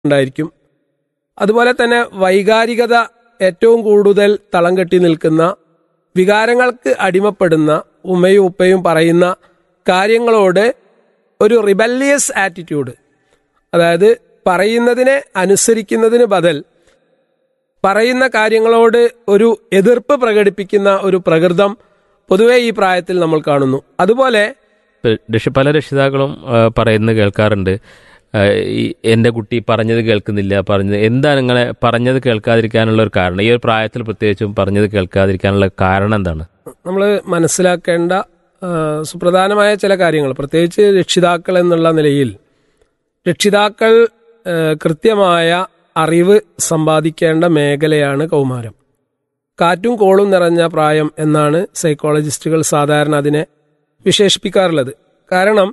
ഉണ്ടായിരിക്കും അതുപോലെ തന്നെ വൈകാരികത ഏറ്റവും കൂടുതൽ തളം കെട്ടി നിൽക്കുന്ന വികാരങ്ങൾക്ക് അടിമപ്പെടുന്ന ഉമ്മയും ഉപ്പയും പറയുന്ന കാര്യങ്ങളോട് ഒരു റിബല്ലിയസ് ആറ്റിറ്റ്യൂഡ് അതായത് പറയുന്നതിനെ അനുസരിക്കുന്നതിന് ബദൽ പറയുന്ന കാര്യങ്ങളോട് ഒരു എതിർപ്പ് പ്രകടിപ്പിക്കുന്ന ഒരു പ്രകൃതം പൊതുവെ ഈ പ്രായത്തിൽ നമ്മൾ കാണുന്നു അതുപോലെ ഇപ്പൊ രക്ഷ- പല രക്ഷിതാക്കളും ആ, പറയുന്നത് കേൾക്കാറുണ്ട് ആ, ഈ എൻ്റെ കുട്ടി പറഞ്ഞത് കേൾക്കുന്നില്ല പറഞ്ഞത് എന്താണ് നിങ്ങളെ പറഞ്ഞത് കേൾക്കാതിരിക്കാനുള്ള ഒരു കാരണം ഈ ഒരു പ്രായത്തിൽ പ്രത്യേകിച്ചും പറഞ്ഞത് കേൾക്കാതിരിക്കാനുള്ള കാരണം എന്താണ് നമ്മൾ മനസ്സിലാക്കേണ്ട ആ, സുപ്രധാനമായ ചില കാര്യങ്ങൾ പ്രത്യേകിച്ച് രക്ഷിതാക്കൾ എന്നുള്ള നിലയിൽ രക്ഷിതാക്കൾ ആ, കൃത്യമായ അറിവ് സമ്പാദിക്കേണ്ട മേഖലയാണ് കൗമാരം കാറ്റും കോളും നിറഞ്ഞ പ്രായം എന്നാണ് സൈക്കോളജിസ്റ്റുകൾ സാധാരണ അതിനെ വിശേഷിപ്പിക്കാറുള്ളത് കാരണം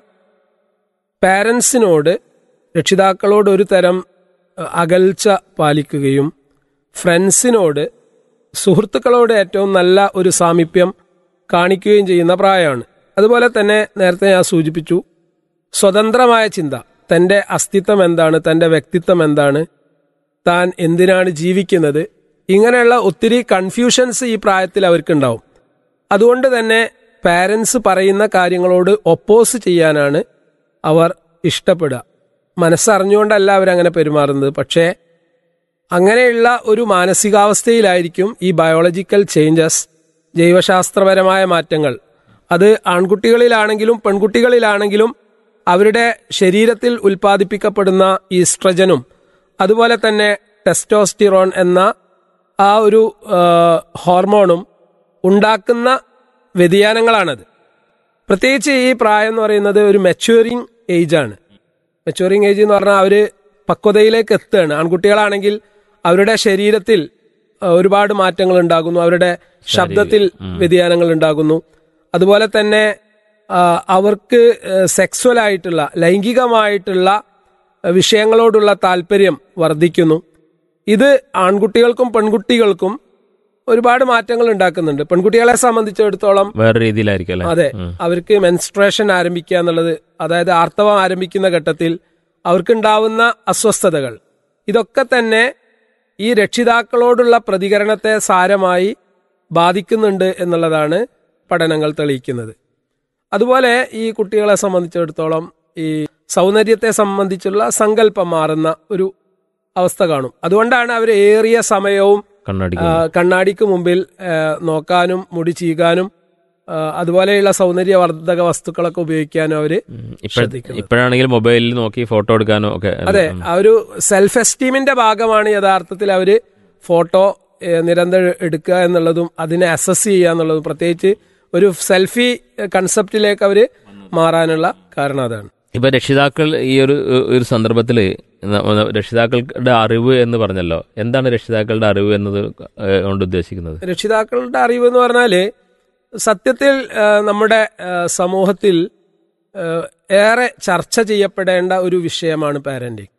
പാരൻസിനോട് രക്ഷിതാക്കളോട് ഒരു തരം അ, അകൽച്ച പാലിക്കുകയും ഫ്രണ്ട്സിനോട് സുഹൃത്തുക്കളോട് ഏറ്റവും നല്ല ഒരു സാമീപ്യം കാണിക്കുകയും ചെയ്യുന്ന പ്രായമാണ് അതുപോലെ തന്നെ നേരത്തെ ഞാൻ സൂചിപ്പിച്ചു സ്വതന്ത്രമായ ചിന്ത തൻ്റെ അസ്തിത്വം എന്താണ് തൻ്റെ വ്യക്തിത്വം എന്താണ് താൻ എന്തിനാണ് ജീവിക്കുന്നത് ഇങ്ങനെയുള്ള ഒത്തിരി കൺഫ്യൂഷൻസ് ഈ പ്രായത്തിൽ അവർക്കുണ്ടാവും അതുകൊണ്ട് തന്നെ പാരൻസ് പറയുന്ന കാര്യങ്ങളോട് ഒപ്പോസ് ചെയ്യാനാണ് അവർ ഇഷ്ടപ്പെടുക മനസ്സറിഞ്ഞുകൊണ്ടല്ല അവരങ്ങനെ പെരുമാറുന്നത് പക്ഷേ അങ്ങനെയുള്ള ഒരു മാനസികാവസ്ഥയിലായിരിക്കും ഈ ബയോളജിക്കൽ ചേഞ്ചസ് ജൈവശാസ്ത്രപരമായ മാറ്റങ്ങൾ അത് ആൺകുട്ടികളിലാണെങ്കിലും പെൺകുട്ടികളിലാണെങ്കിലും അവരുടെ ശരീരത്തിൽ ഉൽപ്പാദിപ്പിക്കപ്പെടുന്ന ഈസ്ട്രജനും അതുപോലെ തന്നെ ടെസ്റ്റോസ്റ്റിറോൺ എന്ന ആ ഒരു ആ, ഹോർമോണും ഉണ്ടാക്കുന്ന വ്യതിയാനങ്ങളാണത് പ്രത്യേകിച്ച് ഈ പ്രായം എന്ന് പറയുന്നത് ഒരു മെച്യൂറിങ് ഏജ് ആണ് മെച്യൂറിങ് ഏജ് എന്ന് പറഞ്ഞാൽ അവര് പക്വതയിലേക്ക് എത്തുകയാണ് ആൺകുട്ടികളാണെങ്കിൽ അവരുടെ ശരീരത്തിൽ ആ, ഒരുപാട് മാറ്റങ്ങൾ ഉണ്ടാകുന്നു അവരുടെ ശബ്ദത്തിൽ വ്യതിയാനങ്ങൾ ഉണ്ടാകുന്നു അതുപോലെ തന്നെ ആ, അവർക്ക് സെക്സ്വൽ ആയിട്ടുള്ള ലൈംഗികമായിട്ടുള്ള വിഷയങ്ങളോടുള്ള താല്പര്യം വർദ്ധിക്കുന്നു ഇത് ആൺകുട്ടികൾക്കും പെൺകുട്ടികൾക്കും ഒരുപാട് മാറ്റങ്ങൾ ഉണ്ടാക്കുന്നുണ്ട് പെൺകുട്ടികളെ സംബന്ധിച്ചിടത്തോളം വേറെ രീതിയിലായിരിക്കും അല്ലേ അതെ അവർക്ക് മെൻസ്ട്രേഷൻ ആരംഭിക്കുക എന്നുള്ളത് അതായത് ആർത്തവം ആരംഭിക്കുന്ന ഘട്ടത്തിൽ അവർക്കുണ്ടാവുന്ന അസ്വസ്ഥതകൾ ഇതൊക്കെ തന്നെ ഈ രക്ഷിതാക്കളോടുള്ള പ്രതികരണത്തെ സാരമായി ബാധിക്കുന്നുണ്ട് എന്നുള്ളതാണ് പഠനങ്ങൾ തെളിയിക്കുന്നത് അതുപോലെ ഈ കുട്ടികളെ സംബന്ധിച്ചിടത്തോളം ഈ സൗന്ദര്യത്തെ സംബന്ധിച്ചുള്ള സങ്കല്പം മാറുന്ന ഒരു അവസ്ഥ കാണും അതുകൊണ്ടാണ് അവർ ഏറിയ സമയവും കണ്ണാടി ആ, കണ്ണാടിക്ക് മുമ്പിൽ ആ, നോക്കാനും മുടി ചീകാനും ആ, അതുപോലെയുള്ള സൗന്ദര്യവർദ്ധക വസ്തുക്കളൊക്കെ ഉപയോഗിക്കാനും അവര് ശ്രദ്ധിക്കുന്നത്. ഇപ്പോഴാണെങ്കിൽ മൊബൈലിൽ നോക്കി ഫോട്ടോ എടുക്കാനോ ഒക്കെ അതെ ആ ഒരു സെൽഫ് എസ്റ്റീമിന്റെ ഭാഗമാണ് യഥാർത്ഥത്തിൽ അവര് ഫോട്ടോ ഏ, നിരന്തരം എടുക്കുക എന്നുള്ളതും അതിനെ അസസ് ചെയ്യുക എന്നുള്ളതും പ്രത്യേകിച്ച് ഒരു സെൽഫി കൺസെപ്റ്റിലേക്ക് അവര് മാറാനുള്ള കാരണം അതാണ് ഇപ്പൊ രക്ഷിതാക്കൾ ഈ ഒരു ഒരു സന്ദർഭത്തിൽ രക്ഷിതാക്കളുടെ അറിവ് എന്ന് പറഞ്ഞല്ലോ എന്താണ് രക്ഷിതാക്കളുടെ അറിവ് എന്നത് ഏഹ്, കൊണ്ട് ഉദ്ദേശിക്കുന്നത് രക്ഷിതാക്കളുടെ അറിവ് എന്ന് പറഞ്ഞാല് സത്യത്തിൽ ആ, നമ്മുടെ ആ, സമൂഹത്തിൽ ആ, ഏറെ ചർച്ച ചെയ്യപ്പെടേണ്ട ഒരു വിഷയമാണ് പാരന്റിങ്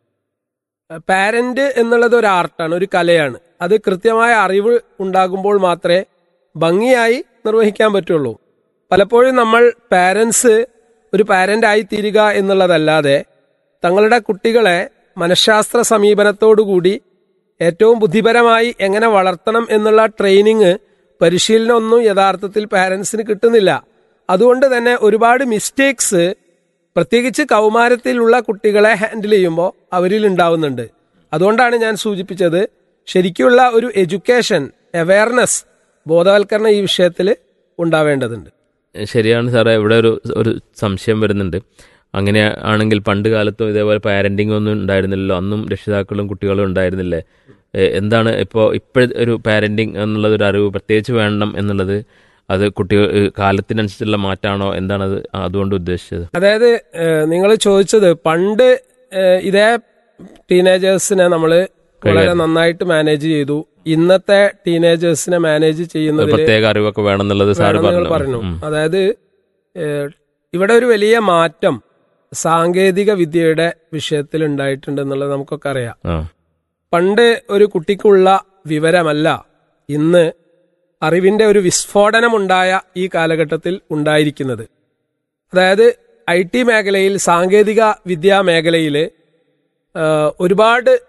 പാരന്റ് എന്നുള്ളത് ഒരു ആർട്ടാണ് ഒരു കലയാണ് അത് കൃത്യമായ അറിവ് ഉണ്ടാകുമ്പോൾ മാത്രമേ ഭംഗിയായി നിർവഹിക്കാൻ പറ്റുള്ളൂ പലപ്പോഴും നമ്മൾ പാരൻസ് ഒരു പാരന്റ് ആയി തീരുക എന്നുള്ളതല്ലാതെ തങ്ങളുടെ കുട്ടികളെ മനഃശാസ്ത്ര സമീപനത്തോടുകൂടി ഏറ്റവും ബുദ്ധിപരമായി എങ്ങനെ വളർത്തണം എന്നുള്ള ട്രെയിനിങ് പരിശീലനമൊന്നും യഥാർത്ഥത്തിൽ പാരൻസിന് കിട്ടുന്നില്ല അതുകൊണ്ട് തന്നെ ഒരുപാട് മിസ്റ്റേക്സ് പ്രത്യേകിച്ച് കൗമാരത്തിലുള്ള കുട്ടികളെ ഹാൻഡിൽ ചെയ്യുമ്പോൾ അവരിൽ ഉണ്ടാവുന്നുണ്ട് അതുകൊണ്ടാണ് ഞാൻ സൂചിപ്പിച്ചത് ശരിക്കുള്ള ഒരു എഡ്യൂക്കേഷൻ അവയർനെസ് ബോധവൽക്കരണം ഈ വിഷയത്തിൽ ഉണ്ടാവേണ്ടതുണ്ട് ശരിയാണ് സാറേ ഇവിടെ ഒരു ഒരു സംശയം വരുന്നുണ്ട് അങ്ങനെ ആണെങ്കിൽ പണ്ട് കാലത്തും ഇതേപോലെ പാരന്റിംഗ് ഒന്നും ഉണ്ടായിരുന്നില്ലല്ലോ അന്നും രക്ഷിതാക്കളും കുട്ടികളും ഉണ്ടായിരുന്നില്ലേ ഏഹ്, എന്താണ് ഇപ്പോൾ ഇപ്പോഴത്തെ ഒരു പാരന്റിംഗ് എന്നുള്ളത് ഒരു അറിവ് പ്രത്യേകിച്ച് വേണം എന്നുള്ളത് അത് കുട്ടികൾ ഏഹ്, കാലത്തിനനുസരിച്ചുള്ള മാറ്റാണോ എന്താണത് അതുകൊണ്ട് ഉദ്ദേശിച്ചത് അതായത് നിങ്ങൾ ചോദിച്ചത് പണ്ട് ഏഹ്, ഇതേ ടീനേജേഴ്സിനെ നമ്മൾ വളരെ നന്നായിട്ട് മാനേജ് ചെയ്തു ഇന്നത്തെ ടീനേജേഴ്സിനെ മാനേജ് ഒരു ചെയ്യുന്നതിൽ പ്രത്യേക അറിവൊക്കെ വേണമെന്നുള്ളത് സാറ് വേണമെന്ന് നിങ്ങൾ പറഞ്ഞു പറഞ്ഞു ഉം. അതായത് ഏഹ്, ഇവിടെ ഒരു വലിയ മാറ്റം സാങ്കേതിക വിദ്യയുടെ വിഷയത്തിൽ ഉണ്ടായിട്ടുണ്ട് എന്നുള്ളത് നമുക്കൊക്കെ അറിയാം ആ പണ്ട് ഒരു കുട്ടിക്കുള്ള വിവരമല്ല ഇന്ന് അറിവിന്റെ ഒരു വിസ്ഫോടനമുണ്ടായ ഈ കാലഘട്ടത്തിൽ ഉണ്ടായിരിക്കുന്നത് അതായത് ഐ ടി മേഖലയിൽ സാങ്കേതിക വിദ്യാ മേഖലയിൽ ആ, ഒരുപാട്